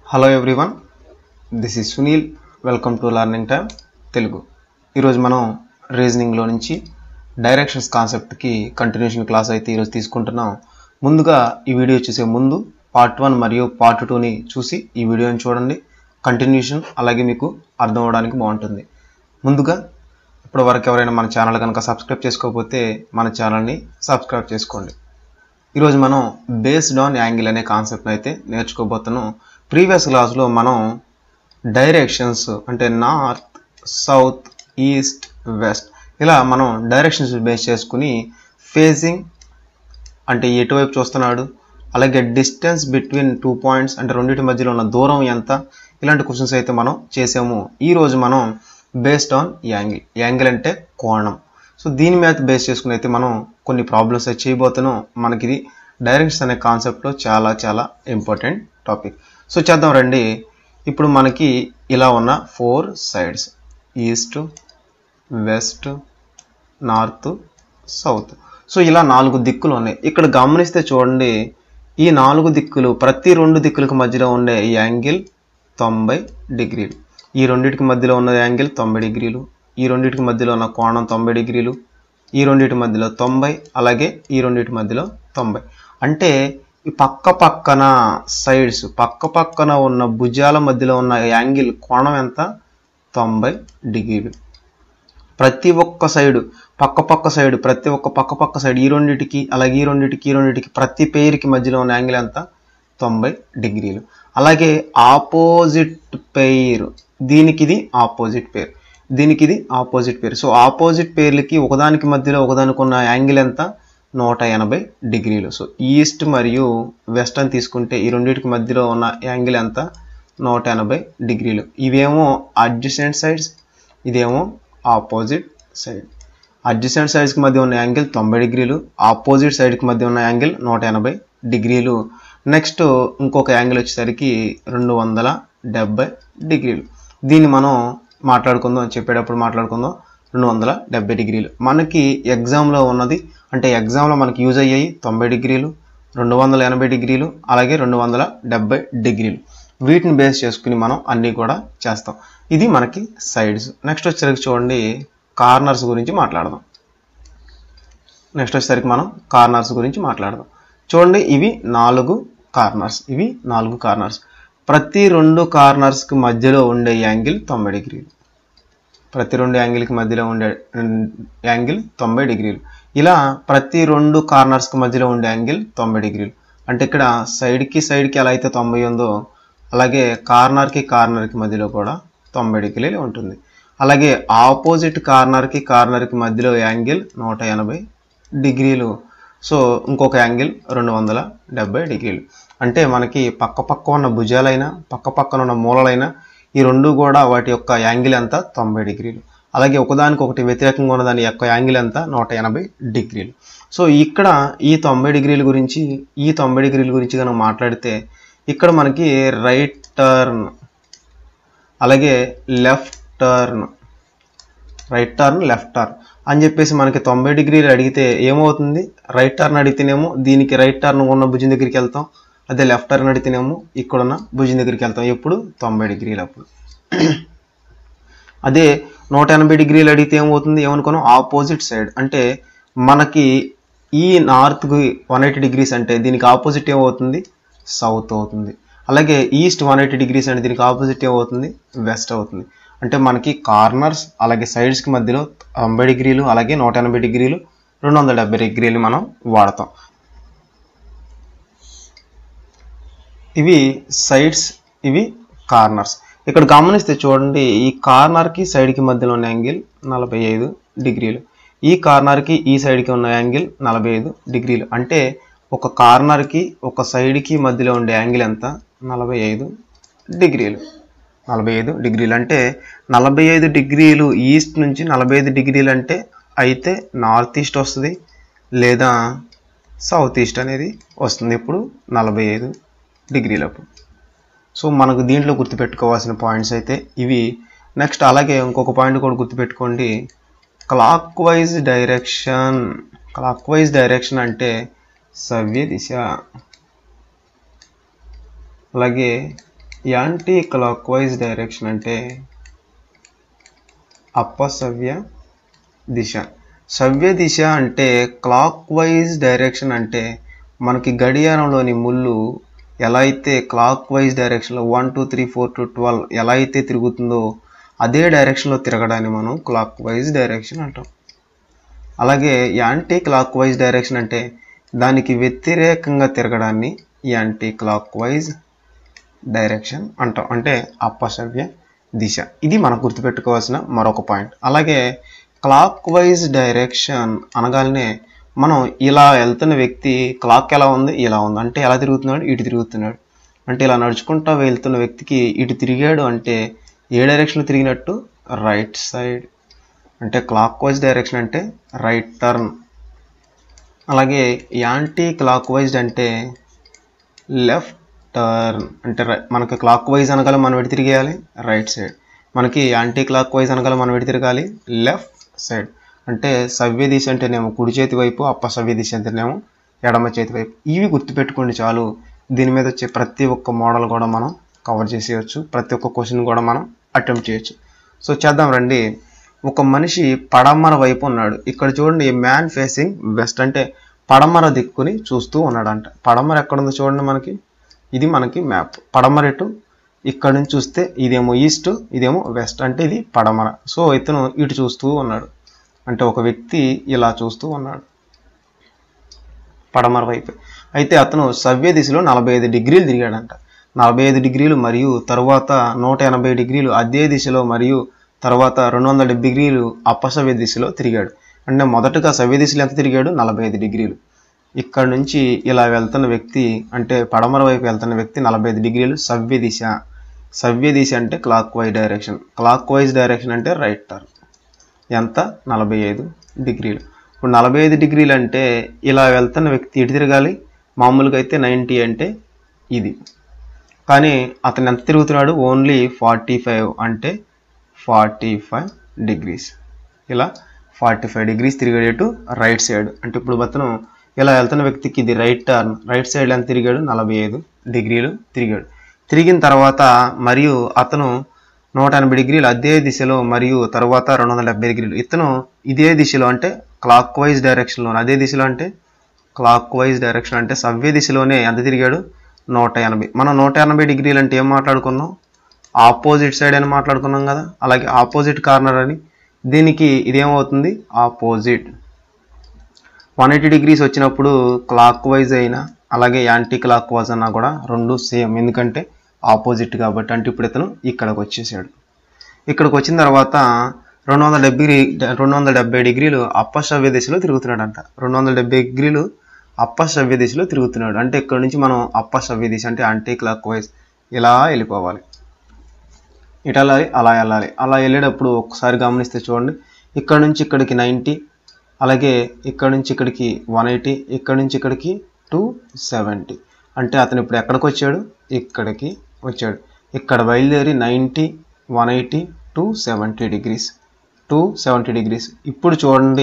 Hello everyone this is Sunil welcome to learning time Telugu ఈరోజు మనం రీజనింగ్లో నుంచి డైరెక్షన్స్ కాన్సెప్ట్కి కంటిన్యూషన్ క్లాస్ అయితే ఈరోజు తీసుకుంటున్నాం ముందుగా ఈ వీడియో చూసే ముందు పార్ట్ వన్ మరియు పార్ట్ టూని చూసి ఈ వీడియోని చూడండి కంటిన్యూషన్ అలాగే మీకు అర్థం అవడానికి బాగుంటుంది ముందుగా ఇప్పటి వరకు ఎవరైనా మన ఛానల్ కనుక సబ్స్క్రైబ్ చేసుకోకపోతే మన ఛానల్ని సబ్స్క్రైబ్ చేసుకోండి ఈరోజు మనం బేస్డ్ ఆన్ యాంగిల్ అనే కాన్సెప్ట్ అయితే నేర్చుకోబోతున్నాం ప్రీవియస్ క్లాస్లో మనం డైరెక్షన్స్ అంటే నార్త్ సౌత్ ఈస్ట్ వెస్ట్ ఇలా మనం డైరెక్షన్స్ బేస్ చేసుకుని ఫేజింగ్ అంటే ఎటువైపు చూస్తున్నాడు అలాగే డిస్టెన్స్ బిట్వీన్ టూ పాయింట్స్ అంటే రెండింటి మధ్యలో ఉన్న దూరం ఎంత ఇలాంటి క్వశ్చన్స్ అయితే మనం చేసాము ఈరోజు మనం బేస్డ్ ఆన్ యాంగిల్ యాంగిల్ అంటే కోణం సో దీని మీద బేస్ చేసుకుని అయితే మనం కొన్ని ప్రాబ్లమ్స్ అయితే చేయబోతున్నాం మనకి ఇది డైరెక్షన్స్ అనే కాన్సెప్ట్లో చాలా చాలా ఇంపార్టెంట్ టాపిక్ సో చేద్దాం రండి ఇప్పుడు మనకి ఇలా ఉన్న four sides east west north south so ఇలా నాలుగు దిక్కులు ఉన్నాయి ఇక్కడ గమనిస్తే చూడండి ఈ నాలుగు దిక్కులు ప్రతి రెండు దిక్కులకు మధ్యలో ఉండే యాంగిల్ తొంభై డిగ్రీలు ఈ రెండింటికి మధ్యలో ఉన్న యాంగిల్ తొంభై డిగ్రీలు ఈ రెండింటికి మధ్యలో ఉన్న కోణం తొంభై డిగ్రీలు ఈ రెండింటి మధ్యలో తొంభై అలాగే ఈ రెండింటి మధ్యలో తొంభై అంటే ఈ పక్క పక్కన సైడ్స్ పక్క పక్కన ఉన్న భుజాల మధ్యలో ఉన్న యాంగిల్ కోణం ఎంత తొంభై డిగ్రీలు ప్రతి ఒక్క సైడు పక్క పక్క సైడ్ ప్రతి ఒక్క పక్క పక్క సైడ్ ఈ రెండింటికి అలాగే ఈ రెండింటికి ఈ రెండింటికి ప్రతి పేరుకి మధ్యలో ఉన్న యాంగిల్ ఎంత తొంభై డిగ్రీలు అలాగే ఆపోజిట్ పెయిర్ దీనికి ఇది ఆపోజిట్ పేర్ దీనికి ఇది ఆపోజిట్ పేర్ సో ఆపోజిట్ పేర్లకి ఒకదానికి మధ్యలో ఒకదానికి ఉన్న యాంగిల్ ఎంత నూట ఎనభై డిగ్రీలు సో ఈస్ట్ మరియు వెస్ట్ అని తీసుకుంటే ఈ రెండింటికి మధ్యలో ఉన్న యాంగిల్ ఎంత నూట ఎనభై డిగ్రీలు ఇవేమో అడ్జసెంట్ సైడ్స్ ఇదేమో ఆపోజిట్ సైడ్ అడ్జసెంట్ సైడ్స్కి మధ్య ఉన్న యాంగిల్ తొంభై డిగ్రీలు ఆపోజిట్ సైడ్కి మధ్య ఉన్న యాంగిల్ నూట ఎనభై డిగ్రీలు నెక్స్ట్ ఇంకొక యాంగిల్ వచ్చేసరికి రెండు వందల డెబ్బై డిగ్రీలు దీన్ని మనం మాట్లాడుకుందాం చెప్పేటప్పుడు మాట్లాడుకుందాం రెండు వందల డెబ్బై డిగ్రీలు మనకి ఎగ్జామ్లో ఉన్నది అంటే ఎగ్జామ్లో మనకి యూజ్ అయ్యాయి తొంభై డిగ్రీలు రెండు వందల ఎనభై డిగ్రీలు అలాగే రెండు వందల డెబ్బై డిగ్రీలు వీటిని బేస్ చేసుకుని మనం అన్నీ కూడా చేస్తాం ఇది మనకి సైడ్స్ నెక్స్ట్ వచ్చేసరికి చూడండి కార్నర్స్ గురించి మాట్లాడదాం నెక్స్ట్ వచ్చేసరికి మనం కార్నర్స్ గురించి మాట్లాడదాం చూడండి ఇవి నాలుగు కార్నర్స్ ఇవి నాలుగు కార్నర్స్ ప్రతి రెండు కార్నర్స్కి మధ్యలో ఉండే యాంగిల్ తొంభై డిగ్రీలు ప్రతి రెండు యాంగిల్కి మధ్యలో ఉండే యాంగిల్ తొంభై డిగ్రీలు ఇలా ప్రతి రెండు కార్నర్స్కి మధ్యలో ఉండే యాంగిల్ తొంభై డిగ్రీలు అంటే ఇక్కడ సైడ్కి సైడ్కి ఎలా అయితే తొంభై ఉందో అలాగే కార్నర్కి కార్నర్కి మధ్యలో కూడా తొంభై డిగ్రీలు ఉంటుంది అలాగే ఆపోజిట్ కార్నర్కి కార్నర్కి మధ్యలో యాంగిల్ నూట ఎనభై డిగ్రీలు సో ఇంకొక యాంగిల్ రెండు వందల డెబ్బై డిగ్రీలు అంటే మనకి పక్క పక్క ఉన్న భుజాలైనా పక్క పక్కన ఉన్న మూలలైనా ఈ రెండు కూడా వాటి యొక్క యాంగిల్ ఎంత తొంభై డిగ్రీలు అలాగే ఒకదానికి ఒకటి వ్యతిరేకంగా ఉన్న దాని యొక్క యాంగిల్ ఎంత నూట ఎనభై డిగ్రీలు సో ఇక్కడ ఈ తొంభై డిగ్రీల గురించి ఈ తొంభై డిగ్రీల గురించి కనుక మాట్లాడితే ఇక్కడ మనకి రైట్ టర్న్ అలాగే left turn right turn left turn అని చెప్పేసి మనకి తొంభై డిగ్రీలు అడిగితే ఏమవుతుంది రైట్ టర్న్ అడిగితేనేమో దీనికి రైట్ టర్న్ ఉన్న భుజం దగ్గరికి వెళ్తాం అదే లెఫ్ట్ టర్న్ అడిగితేనేమో ఇక్కడున్న భుజం దగ్గరికి వెళ్తాం ఎప్పుడు తొంభై డిగ్రీలు అప్పుడు అదే నూట ఎనభై డిగ్రీలు అడిగితే ఏమవుతుంది ఏమనుకున్నాం ఆపోజిట్ సైడ్ అంటే మనకి ఈ నార్త్కి వన్ ఎయిటీ డిగ్రీస్ అంటే దీనికి ఆపోజిట్ ఏమవుతుంది సౌత్ అవుతుంది అలాగే ఈస్ట్ వన్ ఎయిటీ డిగ్రీస్ అంటే దీనికి ఆపోజిట్ ఏమవుతుంది వెస్ట్ అవుతుంది అంటే మనకి కార్నర్స్ అలాగే సైడ్స్కి మధ్యలో తొంభై డిగ్రీలు అలాగే నూట ఎనభై డిగ్రీలు రెండు వందల డెబ్బై డిగ్రీలు మనం వాడతాం ఇవి సైడ్స్ ఇవి కార్నర్స్ ఇక్కడ గమనిస్తే చూడండి ఈ కార్నర్కి సైడ్కి మధ్యలో ఉన్న యాంగిల్ నలభై ఐదు డిగ్రీలు ఈ కార్నర్కి ఈ సైడ్కి ఉన్న యాంగిల్ నలభై ఐదు డిగ్రీలు అంటే ఒక కార్నర్కి ఒక సైడ్కి మధ్యలో ఉండే యాంగిల్ ఎంత నలభై ఐదు డిగ్రీలు నలభై ఐదు డిగ్రీలు అంటే నలభై ఐదు డిగ్రీలు ఈస్ట్ నుంచి నలభై ఐదు డిగ్రీలు అంటే అయితే నార్త్ ఈస్ట్ వస్తుంది లేదా సౌత్ ఈస్ట్ అనేది వస్తుంది ఇప్పుడు నలభై ఐదు డిగ్రీలప్పుడు సో మనకు దీంట్లో గుర్తుపెట్టుకోవాల్సిన పాయింట్స్ అయితే ఇవి నెక్స్ట్ అలాగే ఇంకొక పాయింట్ కూడా గుర్తుపెట్టుకోండి clock wise direction clock wise direction అంటే సవ్య దిశ అలాగే యాంటీ క్లాక్ వైజ్ డైరెక్షన్ అంటే అపసవ్య దిశ సవ్య దిశ అంటే క్లాక్ వైజ్ డైరెక్షన్ అంటే మనకి గడియారంలోని ముళ్ళు ఎలా అయితే క్లాక్ వైజ్ డైరెక్షన్లో one two three four to twelve ఎలా అయితే తిరుగుతుందో అదే డైరెక్షన్లో తిరగడాన్ని మనం క్లాక్ వైజ్ డైరెక్షన్ అంటాం అలాగే యాంటీ క్లాక్ వైజ్ డైరెక్షన్ అంటే దానికి వ్యతిరేకంగా తిరగడాన్ని యాంటీ క్లాక్ వైజ్ డైరెక్షన్ అంటాం అంటే అపసవ్య దిశ ఇది మనం గుర్తుపెట్టుకోవాల్సిన మరొక పాయింట్ అలాగే క్లాక్ వైజ్ డైరెక్షన్ అనగానే మనం ఇలా వెళ్తున్న వ్యక్తి క్లాక్ ఎలా ఉంది ఇలా ఉంది అంటే ఎలా తిరుగుతున్నాడు ఇటు తిరుగుతున్నాడు అంటే ఇలా నడుచుకుంటూ వెళ్తున్న వ్యక్తికి ఇటు తిరిగాడు అంటే ఏ డైరెక్షన్లో తిరిగినట్టు రైట్ సైడ్ అంటే క్లాక్ వైజ్ డైరెక్షన్ అంటే రైట్ టర్న్ అలాగే యాంటీ క్లాక్ వైజ్ అంటే లెఫ్ట్ టర్న్ అంటే రై- మనకి క్లాక్ వైజ్ అనగల మనం ఎటు తిరిగేయాలి రైట్ సైడ్ మనకి యాంటీ క్లాక్ వైజ్ అనగల మనం ఎటు తిరగాలి లెఫ్ట్ సైడ్ అంటే సవ్య దిశ అంటేనేమో కుడి చేతి వైపు అపసవ్య దిశ అంటేనేమో ఎడమ చేతి వైపు ఇవి గుర్తుపెట్టుకోండి చాలు దీని మీద వచ్చే ప్రతి ఒక్క మోడల్ కూడా మనం కవర్ చేసేయచ్చు ప్రతి ఒక్క క్వశ్చన్ కూడా మనం అటెంప్ట్ చేయొచ్చు సో చేద్దాం రండి ఒక మనిషి పడమర వైపు ఉన్నాడు ఇక్కడ చూడండి మ్యాన్ ఫేసింగ్ వెస్ట్ అంటే పడమర దిక్కుని చూస్తూ ఉన్నాడంట పడమర ఎక్కడుందో చూడండి మనకి ఇది మనకి మ్యాప్ పడమర ఎటు ఇక్కడ నుంచి చూస్తే ఇదేమో ఈస్ట్ ఇదేమో వెస్ట్ అంటే ఇది పడమర సో ఇతను ఇటు చూస్తూ ఉన్నాడు అంటే ఒక వ్యక్తి ఇలా చూస్తూ ఉన్నాడు పడమర వైపు అయితే అతను సవ్య దిశలో నలభై ఐదు డిగ్రీలు తిరిగాడంట నలభై ఐదు డిగ్రీలు మరియు తరువాత నూట ఎనభై డిగ్రీలు అదే దిశలో మరియు తర్వాత రెండు వందల డెబ్బై డిగ్రీలు అపసవ్య దిశలో తిరిగాడు అంటే మొదటగా సవ్య దిశలో ఎంత తిరిగాడు నలభై ఐదు డిగ్రీలు ఇక్కడ నుంచి ఇలా వెళ్తున్న వ్యక్తి అంటే పడమర వైపు వెళ్తున్న వ్యక్తి నలభై ఐదు డిగ్రీలు సవ్య దిశ సవ్య దిశ అంటే clock wise direction clock wise direction అంటే రైట్ టర్న్ ఎంత నలభై ఐదు డిగ్రీలు ఇప్పుడు నలభై ఐదు డిగ్రీలు అంటే ఇలా వెళ్తున్న వ్యక్తి ఎటు తిరగాలి మామూలుగా అయితే నైంటీ అంటే ఇది కానీ అతను ఎంత తిరుగుతున్నాడు ఓన్లీ ఫార్టీ ఫైవ్ అంటే ఫార్టీ ఫైవ్ డిగ్రీస్ ఇలా ఫార్టీ ఫైవ్ డిగ్రీస్ తిరిగేటట్టు రైట్ సైడ్ అంటే ఇప్పుడు అతను ఇలా వెళ్తున్న వ్యక్తికి ఇది రైట్ టర్న్ రైట్ సైడ్ ఎంత తిరిగాడు నలభై ఐదు డిగ్రీలు తిరిగాడు తిరిగిన తర్వాత మరియు అతను నూట ఎనభై డిగ్రీలు అదే దిశలో మరియు తర్వాత రెండు వందల డెబ్బై డిగ్రీలు ఇతను ఇదే దిశలో అంటే క్లాక్ వైజ్ డైరెక్షన్లో అదే దిశలో అంటే క్లాక్ వైజ్ డైరెక్షన్ అంటే సవ్య దిశలోనే ఎంత తిరిగాడు నూట ఎనభై మనం నూట ఎనభై డిగ్రీలు అంటే ఏం మాట్లాడుకున్నాం ఆపోజిట్ సైడ్ అని మాట్లాడుకున్నాం కదా అలాగే ఆపోజిట్ కార్నర్ అని దీనికి ఇదేమవుతుంది ఆపోజిట్ వన్ ఎయిటీ డిగ్రీస్ వచ్చినప్పుడు క్లాక్ వైజ్ అయినా అలాగే యాంటీ క్లాక్ వైజ్ అన్నా కూడా రెండు సేమ్ ఎందుకంటే ఆపోజిట్ కాబట్టి అంటే ఇప్పుడు ఇతను ఇక్కడికి వచ్చేసాడు ఇక్కడికి వచ్చిన తర్వాత రెండు వందల డెబ్బై రెండు వందల డెబ్బై డిగ్రీలు అప్పసవ్య దిశలో తిరుగుతున్నాడంట రెండు వందల డెబ్బై డిగ్రీలు అప్పసవ్య దిశలో తిరుగుతున్నాడు అంటే ఇక్కడ నుంచి మనం అప్పసవ్య దిశ అంటే యాంటీ క్లాక్ వైజ్ ఇలా వెళ్ళిపోవాలి ఇటు వెళ్ళాలి అలా వెళ్ళాలి అలా వెళ్ళేటప్పుడు ఒకసారి గమనిస్తే చూడండి ఇక్కడ నుంచి ఇక్కడికి నైంటీ అలాగే ఇక్కడ నుంచి ఇక్కడికి వన్ ఎయిటీ ఇక్కడ నుంచి ఇక్కడికి టూ సెవెంటీ అంటే అతను ఇప్పుడు ఎక్కడికి వచ్చాడు ఇక్కడికి వచ్చాడు ఇక్కడ బయలుదేరి ninety one eighty two seventy degrees two seventy degrees ఇప్పుడు చూడండి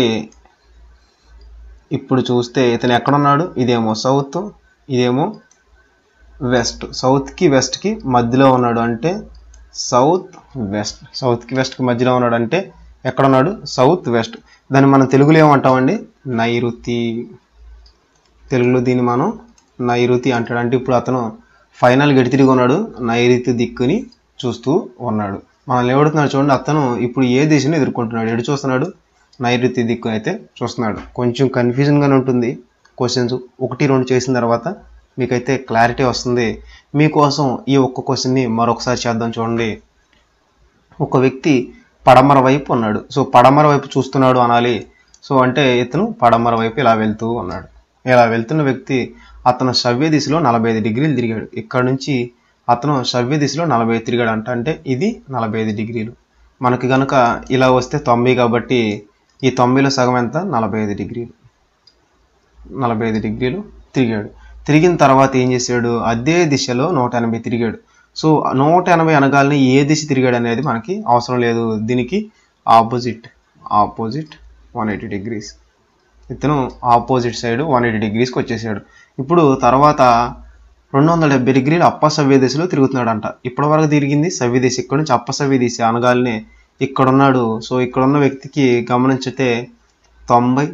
ఇప్పుడు చూస్తే ఇతను ఎక్కడున్నాడు ఇదేమో సౌత్ ఇదేమో వెస్ట్ సౌత్కి వెస్ట్కి మధ్యలో ఉన్నాడు అంటే సౌత్ వెస్ట్ సౌత్కి వెస్ట్కి మధ్యలో ఉన్నాడు అంటే ఎక్కడున్నాడు సౌత్ వెస్ట్ దాన్ని మనం తెలుగులో ఏమంటామండి నైరుతి తెలుగులో దీన్ని మనం నైరుతి అంటాడు అంటే ఇప్పుడు అతను ఫైనల్ గడి తిరిగి ఉన్నాడు నైరుతి దిక్కుని చూస్తూ ఉన్నాడు మనం ఏడుతున్నాడు చూడండి అతను ఇప్పుడు ఏ దిశను ఎదుర్కొంటున్నాడు ఎడు చూస్తున్నాడు నైరుతి దిక్కు అయితే చూస్తున్నాడు కొంచెం కన్ఫ్యూజన్గానే ఉంటుంది క్వశ్చన్స్ ఒకటి రెండు చేసిన తర్వాత మీకైతే క్లారిటీ వస్తుంది మీకోసం ఈ ఒక్క క్వశ్చన్ని మరొకసారి చేద్దాం చూడండి ఒక వ్యక్తి పడమర వైపు ఉన్నాడు సో పడమర వైపు చూస్తున్నాడు అనాలి సో అంటే ఇతను పడమర వైపు ఇలా వెళ్తూ ఉన్నాడు ఇలా వెళ్తున్న వ్యక్తి అతను సవ్య దిశలో నలభై ఐదు డిగ్రీలు తిరిగాడు ఇక్కడ నుంచి అతను సవ్య దిశలో నలభై ఐదు తిరిగాడు అంట అంటే ఇది నలభై ఐదు డిగ్రీలు మనకి కనుక ఇలా వస్తే తొంభై కాబట్టి ఈ తొంభైలో సగం ఎంత నలభై ఐదు డిగ్రీలు నలభై ఐదు డిగ్రీలు తిరిగాడు తిరిగిన తర్వాత ఏం చేశాడు అదే దిశలో నూట ఎనభై తిరిగాడు సో నూట ఎనభై అనగాలని ఏ దిశ తిరిగాడు అనేది మనకి అవసరం లేదు దీనికి opposite opposite one eighty degrees ఇతను ఆపోజిట్ సైడ్ వన్ ఎయిటీ డిగ్రీస్కి వచ్చేసాడు ఇప్పుడు తర్వాత రెండు వందల డెబ్బై డిగ్రీలు అప్పసవ్య దిశలో తిరుగుతున్నాడంట ఇప్పటి వరకు తిరిగింది సవ్య దిశ ఇక్కడ నుంచి అప్పసవ్య దిశ అనగానే ఇక్కడ ఉన్నాడు సో ఇక్కడ ఉన్న వ్యక్తికి గమనించితే తొంభై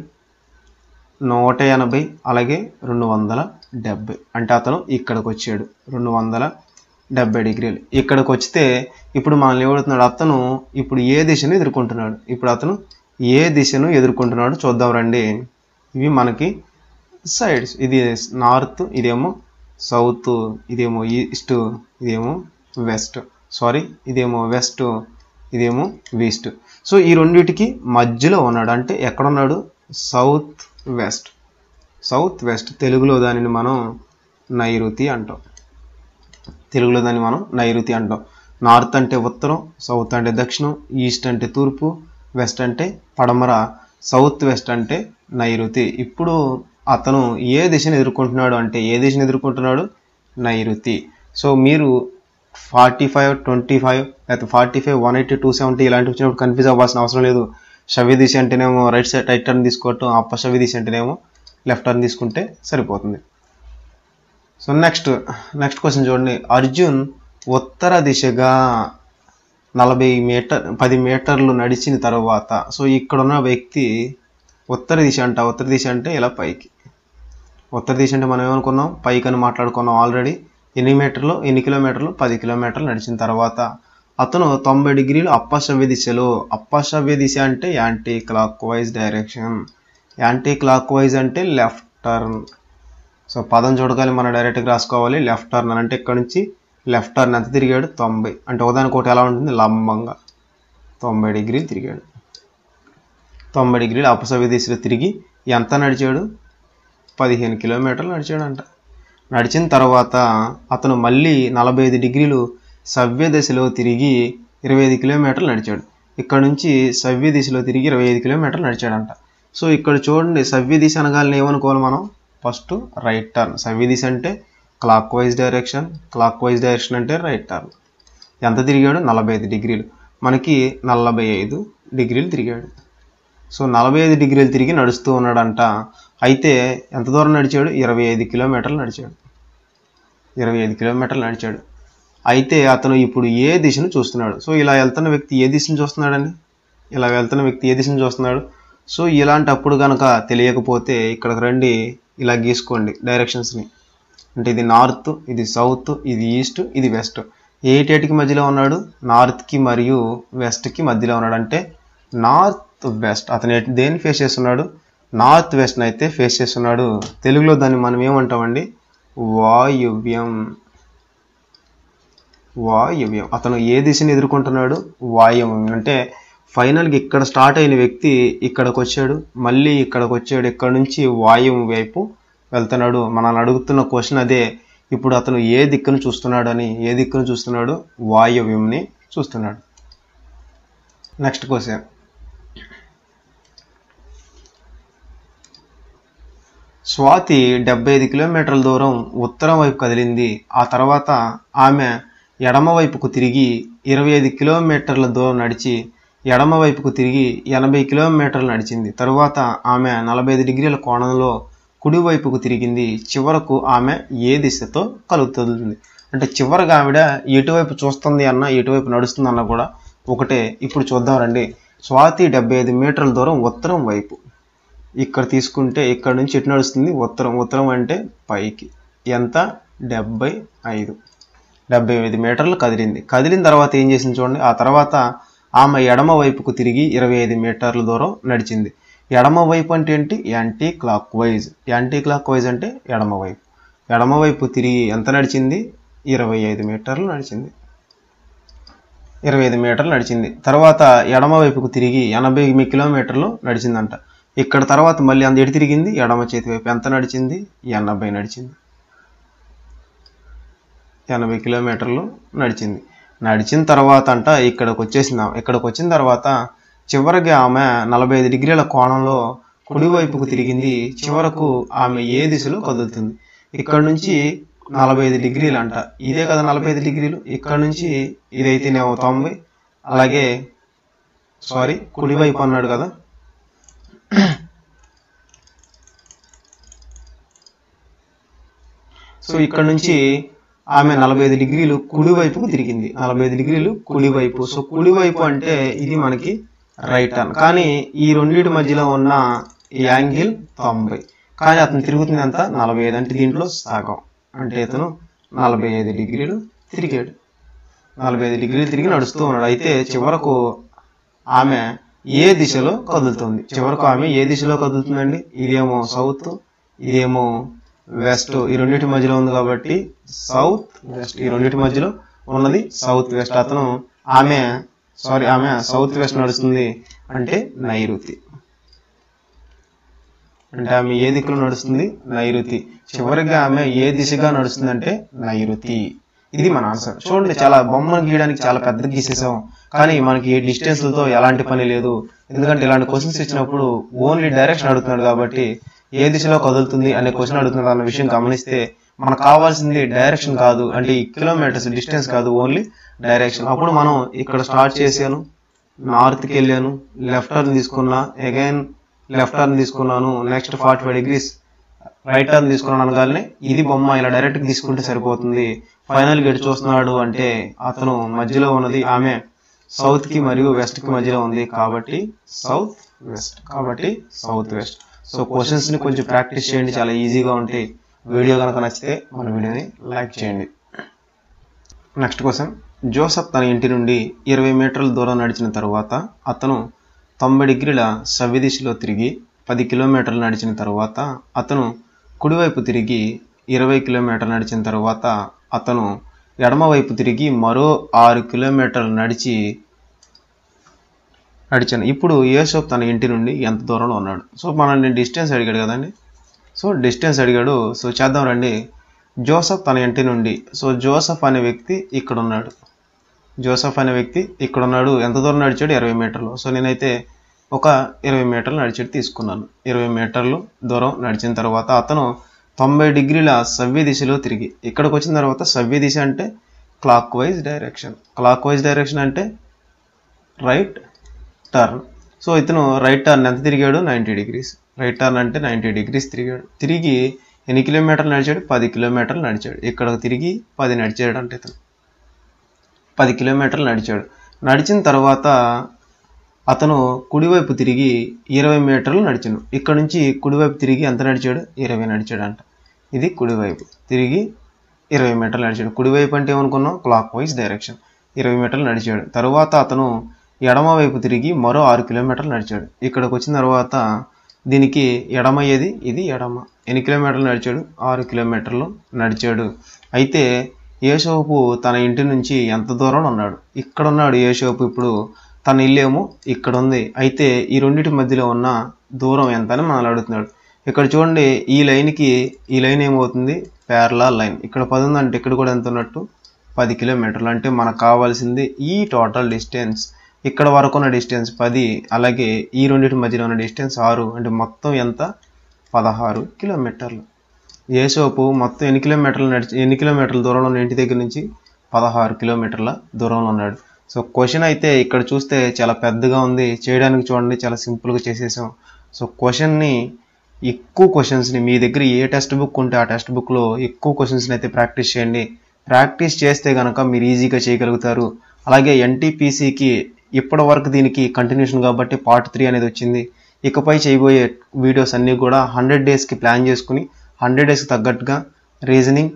నూట ఎనభై అలాగే రెండు వందల డెబ్బై అంటే అతను ఇక్కడికి వచ్చాడు రెండు వందల డెబ్బై డిగ్రీలు ఇక్కడికి వస్తే ఇప్పుడు మనల్ని ఏమవుతున్నాడు అతను ఇప్పుడు ఏ దిశను ఎదుర్కొంటున్నాడు ఇప్పుడు అతను ఏ దిశను ఎదుర్కొంటున్నాడు చూద్దాం రండి ఇవి మనకి సైడ్స్ ఇది నార్త్ ఇదేమో సౌత్ ఇదేమో ఈస్ట్ ఇదేమో వెస్ట్ సారీ ఇదేమో వెస్ట్ ఇదేమో ఈస్ట్ సో ఈ రెండిటికి మధ్యలో ఉన్నాడు అంటే ఎక్కడ ఉన్నాడు సౌత్ వెస్ట్ సౌత్ వెస్ట్ తెలుగులో దానిని మనం నైరుతి అంటాం తెలుగులో దాన్ని మనం నైరుతి అంటాం నార్త్ అంటే ఉత్తరం సౌత్ అంటే దక్షిణం ఈస్ట్ అంటే తూర్పు వెస్ట్ అంటే పడమర సౌత్ వెస్ట్ అంటే నైరుతి ఇప్పుడు అతను ఏ దిశను ఎదుర్కొంటున్నాడు అంటే ఏ దిశను ఎదుర్కొంటున్నాడు నైరుతి సో మీరు ఫార్టీ ఫైవ్ ట్వంటీ ఫైవ్ లేకపోతే forty five one eighty two seventy ఇలాంటివి వచ్చినప్పుడు కన్ఫ్యూజ్ అవ్వాల్సిన అవసరం లేదు షవి దిశ అంటేనేమో రైట్ సైడ్ రైట్ టర్న్ తీసుకోవటం అప్ప షవి దిశ అంటేనేమో లెఫ్ట్ టర్న్ తీసుకుంటే సరిపోతుంది సో నెక్స్ట్ నెక్స్ట్ క్వశ్చన్ చూడండి అర్జున్ ఉత్తర దిశగా నలభై మీటర్ పది మీటర్లు నడిచిన తర్వాత సో ఇక్కడ ఉన్న వ్యక్తి ఉత్తర దిశ అంట ఉత్తర దిశ అంటే ఇలా పైకి ఉత్తర దిశ అంటే మనం ఏమనుకున్నాం పైకి అని మాట్లాడుకున్నాం ఆల్రెడీ ఎన్ని మీటర్లు ఎన్ని కిలోమీటర్లు పది కిలోమీటర్లు నడిచిన తర్వాత అతను తొంభై డిగ్రీలు అప్పసవ్య దిశలో అప్పసవ్య దిశ అంటే clock wise direction anticlockwise అంటే లెఫ్ట్ టర్న్ సో పదం చూడగానే మనం డైరెక్ట్గా రాసుకోవాలి లెఫ్ట్ టర్న్ అని అంటే ఇక్కడ నుంచి లెఫ్ట్ టర్న్ ఎంత తిరిగాడు తొంభై అంటే ఒకదానికొకటి ఎలా ఉంటుంది లంబంగా తొంభై డిగ్రీలు తిరిగాడు తొంభై డిగ్రీలు అపసవ్య దిశలో తిరిగి ఎంత నడిచాడు పదిహేను కిలోమీటర్లు నడిచాడంట నడిచిన తర్వాత అతను మళ్ళీ నలభై ఐదు డిగ్రీలు సవ్య దిశలో తిరిగి ఇరవై ఐదు కిలోమీటర్లు నడిచాడు ఇక్కడ నుంచి సవ్య దిశలో తిరిగి ఇరవై ఐదు కిలోమీటర్లు నడిచాడంట సో ఇక్కడ చూడండి సవ్య దిశ అనగానే ఏమనుకోవాలి మనం ఫస్ట్ రైట్ టర్న్ సవ్య దిశ అంటే clock wise direction clock wise direction అంటే రైట్ టర్న్ ఎంత తిరిగాడు నలభై ఐదు డిగ్రీలు మనకి నలభై ఐదు డిగ్రీలు తిరిగాడు సో నలభై ఐదు డిగ్రీలు తిరిగి నడుస్తూ ఉన్నాడంట అయితే ఎంత దూరం నడిచాడు ఇరవై ఐదు కిలోమీటర్లు నడిచాడు ఇరవై ఐదు కిలోమీటర్లు నడిచాడు అయితే అతను ఇప్పుడు ఏ దిశను చూస్తున్నాడు సో ఇలా వెళ్తున్న వ్యక్తి ఏ దిశను చూస్తున్నాడని ఇలా వెళ్తున్న వ్యక్తి ఏ దిశను చూస్తున్నాడు సో ఇలాంటప్పుడు కనుక తెలియకపోతే ఇక్కడికి రండి ఇలా గీసుకోండి డైరెక్షన్స్ని అంటే ఇది నార్త్ ఇది సౌత్ ఇది ఈస్ట్ ఇది వెస్ట్ ఏటేటికి మధ్యలో ఉన్నాడు నార్త్కి మరియు వెస్ట్కి మధ్యలో ఉన్నాడు అంటే నార్త్ వెస్ట్ అతను ఎటు- దేన్ని ఫేస్ చేస్తున్నాడు నార్త్ వెస్ట్ని అయితే ఫేస్ చేస్తున్నాడు తెలుగులో దాన్ని మనం ఏమంటామండి వాయువ్యం వాయువ్యం అతను ఏ దిశని ఎదుర్కొంటున్నాడు వాయువ్యం అంటే ఫైనల్గా ఇక్కడ స్టార్ట్ అయిన వ్యక్తి ఇక్కడికి వచ్చాడు మళ్ళీ ఇక్కడికి వచ్చాడు ఇక్కడ నుంచి వాయువ్యం వైపు వెళ్తున్నాడు మనల్ని అడుగుతున్న క్వశ్చన్ అదే ఇప్పుడు అతను ఏ దిక్కును చూస్తున్నాడు అని ఏ దిక్కును చూస్తున్నాడు వాయువ్యంని చూస్తున్నాడు నెక్స్ట్ క్వశ్చన్ స్వాతి డెబ్బై ఐదు కిలోమీటర్ల దూరం ఉత్తరం వైపు కదిలింది ఆ తర్వాత ఆమె ఎడమ వైపుకు తిరిగి ఇరవై ఐదు కిలోమీటర్ల దూరం నడిచి ఎడమ వైపుకు తిరిగి ఎనభై కిలోమీటర్లు నడిచింది తరువాత ఆమె నలభై ఐదు డిగ్రీల కోణంలో కుడి వైపుకు తిరిగింది చివరకు ఆమె ఏ దిశతో కలుగుతుంది అంటే చివరగా ఆవిడ ఎటువైపు చూస్తుంది అన్న ఎటువైపు నడుస్తుంది అన్న కూడా ఒకటే ఇప్పుడు చూద్దాం రండి స్వాతి డెబ్బై ఐదు మీటర్ల దూరం ఉత్తరం వైపు ఇక్కడ తీసుకుంటే ఇక్కడ నుంచి ఎటు నడుస్తుంది ఉత్తరం ఉత్తరం అంటే పైకి ఎంత డెబ్బై ఐదు డెబ్బై ఐదు మీటర్లు కదిలింది కదిలిన తర్వాత ఏం చేసింది చూడండి ఆ తర్వాత ఆమె ఎడమ వైపుకు తిరిగి ఇరవై ఐదు మీటర్ల దూరం నడిచింది ఎడమ వైపు అంటే ఏంటి anticlockwise anticlockwise అంటే ఎడమ వైపు ఎడమ వైపు తిరిగి ఎంత నడిచింది ఇరవై ఐదు మీటర్లు నడిచింది ఇరవై ఐదు మీటర్లు నడిచింది తర్వాత ఎడమ వైపుకు తిరిగి ఎనభై కిలోమీటర్లు నడిచిందంట ఇక్కడ తర్వాత మళ్ళీ అంత ఎటు తిరిగింది ఎడమ చేతి వైపు ఎంత నడిచింది ఎనభై నడిచింది ఎనభై కిలోమీటర్లు నడిచింది నడిచిన తర్వాత అంట ఇక్కడికి వచ్చేసింది ఆమె. ఇక్కడికి వచ్చిన తర్వాత చివరికి ఆమె నలభై ఐదు డిగ్రీల కోణంలో కుడి వైపుకు తిరిగింది చివరకు ఆమె ఏ దిశలో కదులుతుంది ఇక్కడ నుంచి నలభై ఐదు డిగ్రీలు అంట ఇదే కదా నలభై ఐదు డిగ్రీలు ఇక్కడ నుంచి ఇదైతేనేమో తొంభై అలాగే సారీ కుడి వైపు అన్నాడు కదా సో సో ఇక్కడ నుంచి ఆమె నలభై ఐదు డిగ్రీలు కుడివైపుకు తిరిగింది నలభై ఐదు డిగ్రీలు కుడివైపు సో కుడివైపు అంటే ఇది మనకి రైట్ టర్న్ కానీ ఈ రెండింటి మధ్యలో ఉన్న ఈ యాంగిల్ తొంభై కానీ అతను తిరుగుతుంది ఎంత నలభై ఐదు అంటే దీంట్లో సగం అంటే ఇతను నలభై ఐదు డిగ్రీలు తిరిగాడు నలభై ఐదు డిగ్రీలు తిరిగి నడుస్తూ ఉన్నాడు అయితే చివరకు ఆమె ఏ దిశలో కదులుతుంది చివరకు ఆమె ఏ దిశలో కదులుతుందండి ఇదేమో సౌత్ ఇదేమో వెస్ట్ ఈ రెండింటి మధ్యలో ఉంది కాబట్టి సౌత్ వెస్ట్ ఈ రెండింటి మధ్యలో ఉన్నది సౌత్ వెస్ట్ అతను ఆమె సారీ ఆమె సౌత్ వెస్ట్ నడుస్తుంది అంటే నైరుతి అంటే ఆమె ఏ దిక్కులో నడుస్తుంది నైరుతి చివరిగా ఆమె ఏ దిశగా నడుస్తుంది అంటే నైరుతి ఇది మన ఆన్సర్ చూడండి చాలా బొమ్మను గీయడానికి చాలా పెద్దగా గీసేసాం కానీ మనకి ఏ డిస్టెన్స్లతో ఎలాంటి పని లేదు ఎందుకంటే ఇలాంటి క్వశ్చన్స్ ఇచ్చినప్పుడు ఓన్లీ డైరెక్షన్ అడుగుతున్నాడు కాబట్టి ఏ దిశలో కదులుతుంది అనే క్వశ్చన్ అడుగుతున్నాడు అన్న విషయం గమనిస్తే మనకు కావాల్సింది డైరెక్షన్ కాదు అంటే ఈ కిలోమీటర్స్ డిస్టెన్స్ కాదు ఓన్లీ డైరెక్షన్ అప్పుడు మనం ఇక్కడ స్టార్ట్ చేశాను నార్త్కి వెళ్ళాను లెఫ్ట్ టర్న్ తీసుకున్నా అగైన్ లెఫ్ట్ టర్న్ తీసుకున్నాను next forty five degrees right turn తీసుకున్నాను అనగానే ఇది బొమ్మ ఇలా డైరెక్ట్ తీసుకుంటే సరిపోతుంది ఫైనల్ గేట్ చూస్తున్నాడు అంటే అతను మధ్యలో ఉన్నది ఆమె సౌత్ కి మరియు వెస్ట్ కి మధ్యలో ఉంది కాబట్టి సౌత్ వెస్ట్ కాబట్టి సౌత్ వెస్ట్ సో క్వశ్చన్స్ ని కొంచెం ప్రాక్టీస్ చేయండి చాలా ఈజీగా ఉంటాయి వీడియో కనుక నచ్చితే మన వీడియోని లైక్ చేయండి నెక్స్ట్ క్వశ్చన్ జోసఫ్ తన ఇంటి నుండి ఇరవై మీటర్ల దూరం నడిచిన తరువాత అతను తొంభై డిగ్రీల సవ్యదిశలో తిరిగి పది కిలోమీటర్లు నడిచిన తరువాత అతను కుడివైపు తిరిగి ఇరవై కిలోమీటర్లు నడిచిన తరువాత అతను ఎడమవైపు తిరిగి మరో ఆరు కిలోమీటర్లు నడిచి నడిచాను ఇప్పుడు యేసోప్ తన ఇంటి నుండి ఎంత దూరంలో ఉన్నాడు సో మనల్ని డిస్టెన్స్ అడిగాడు కదండి సో డిస్టెన్స్ అడిగాడు సో చేద్దాం రండి జోసఫ్ తన ఇంటి నుండి సో జోసఫ్ అనే వ్యక్తి ఇక్కడ ఉన్నాడు జోసఫ్ అనే వ్యక్తి ఇక్కడ ఉన్నాడు ఎంత దూరం నడిచాడు ఇరవై మీటర్లు సో నేనైతే ఒక ఇరవై మీటర్లు నడిచేది తీసుకున్నాను ఇరవై మీటర్లు దూరం నడిచిన తర్వాత అతను తొంభై డిగ్రీల సవ్య దిశలో తిరిగి ఇక్కడికి వచ్చిన తర్వాత సవ్య దిశ అంటే clock wise direction clock wise direction అంటే రైట్ టర్న్ సో ఇతను రైట్ టర్న్ ఎంత తిరిగాడు నైంటీ డిగ్రీస్ రైట్ టర్న్ అంటే నైంటీ డిగ్రీస్ తిరిగాడు తిరిగి ఎన్ని కిలోమీటర్లు నడిచాడు పది కిలోమీటర్లు నడిచాడు ఇక్కడ తిరిగి పది నడిచాడు అంటే ఇతను పది కిలోమీటర్లు నడిచాడు నడిచిన తర్వాత అతను కుడివైపు తిరిగి ఇరవై మీటర్లు నడిచాడు ఇక్కడ నుంచి కుడివైపు తిరిగి ఎంత నడిచాడు ఇరవై నడిచాడు అంట ఇది కుడివైపు తిరిగి ఇరవై మీటర్లు నడిచాడు కుడివైపు అంటే ఏమనుకున్నాం క్లాక్ వైజ్ డైరెక్షన్ ఇరవై మీటర్లు నడిచాడు తర్వాత అతను ఎడమ వైపు తిరిగి మరో ఆరు కిలోమీటర్లు నడిచాడు ఇక్కడికి వచ్చిన తర్వాత దీనికి ఎడమ ఏది ఇది ఎడమ ఎన్ని కిలోమీటర్లు నడిచాడు ఆరు కిలోమీటర్లు నడిచాడు అయితే యేషోపు తన ఇంటి నుంచి ఎంత దూరం ఉన్నాడు ఇక్కడ ఉన్నాడు యేషోపు ఇప్పుడు తన ఇల్లేమో ఇక్కడ ఉంది అయితే ఈ రెండింటి మధ్యలో ఉన్న దూరం ఎంత అని మనల్ని అడుగుతున్నాడు ఇక్కడ చూడండి ఈ లైన్కి ఈ లైన్ ఏమవుతుంది పేర్లా లైన్ ఇక్కడ పది ఉందంటే ఇక్కడ కూడా ఎంత ఉన్నట్టు పది కిలోమీటర్లు అంటే మనకు కావాల్సింది ఈ టోటల్ డిస్టెన్స్ ఇక్కడ వరకు ఉన్న డిస్టెన్స్ పది అలాగే ఈ రెండింటి మధ్యలో ఉన్న డిస్టెన్స్ ఆరు అంటే మొత్తం ఎంత పదహారు కిలోమీటర్లు ఏసోపు మొత్తం ఎన్ని కిలోమీటర్లు నడిచి ఎన్ని కిలోమీటర్ల దూరంలో ఉన్న ఇంటి దగ్గర నుంచి పదహారు కిలోమీటర్ల దూరంలో ఉన్నాడు సో క్వశ్చన్ అయితే ఇక్కడ చూస్తే చాలా పెద్దగా ఉంది చేయడానికి చూడండి చాలా సింపుల్గా చేసేసాం సో క్వశ్చన్ని ఎక్కువ క్వశ్చన్స్ని మీ దగ్గర ఏ టెక్స్ట్ బుక్ ఉంటే ఆ టెక్స్ట్ బుక్లో ఎక్కువ క్వశ్చన్స్ని అయితే ప్రాక్టీస్ చేయండి ప్రాక్టీస్ చేస్తే కనుక మీరు ఈజీగా చేయగలుగుతారు అలాగే ఎన్టీపీసీకి ఇప్పటి వరకు దీనికి కంటిన్యూషన్ కాబట్టి పార్ట్ త్రీ అనేది వచ్చింది ఇకపై చేయబోయే వీడియోస్ అన్నీ కూడా హండ్రెడ్ డేస్కి ప్లాన్ చేసుకుని హండ్రెడ్ డేస్కి తగ్గట్టుగా రీజనింగ్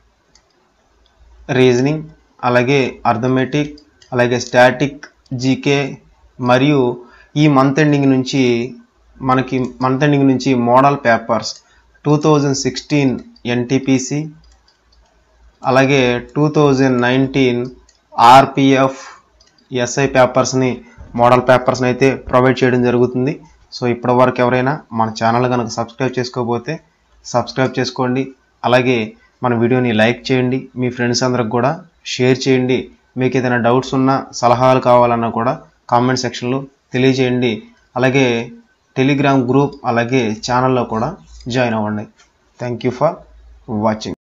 రీజనింగ్ అలాగే అర్థమెటిక్ అలాగే స్టాటిక్ జీకే మరియు ఈ మంత్ ఎండింగ్ నుంచి మనకి మంత్ ఎండింగ్ నుంచి model papers two thousand sixteen NTPC అలాగే two thousand nineteen RPF SI పేపర్స్ని మోడల్ పేపర్స్ని అయితే ప్రొవైడ్ చేయడం జరుగుతుంది సో ఇప్పటి వరకు ఎవరైనా మన ఛానల్ కనుక సబ్స్క్రైబ్ చేసుకోకపోతే సబ్స్క్రైబ్ చేసుకోండి అలాగే మన వీడియోని లైక్ చేయండి మీ ఫ్రెండ్స్ అందరికి కూడా షేర్ చేయండి మీకు ఏదైనా డౌట్స్ ఉన్నా సలహాలు కావాలన్నా కూడా కామెంట్ సెక్షన్లో తెలియజేయండి అలాగే టెలిగ్రామ్ గ్రూప్ అలాగే ఛానల్లో కూడా జాయిన్ అవ్వండి థ్యాంక్ యూ ఫర్ వాచింగ్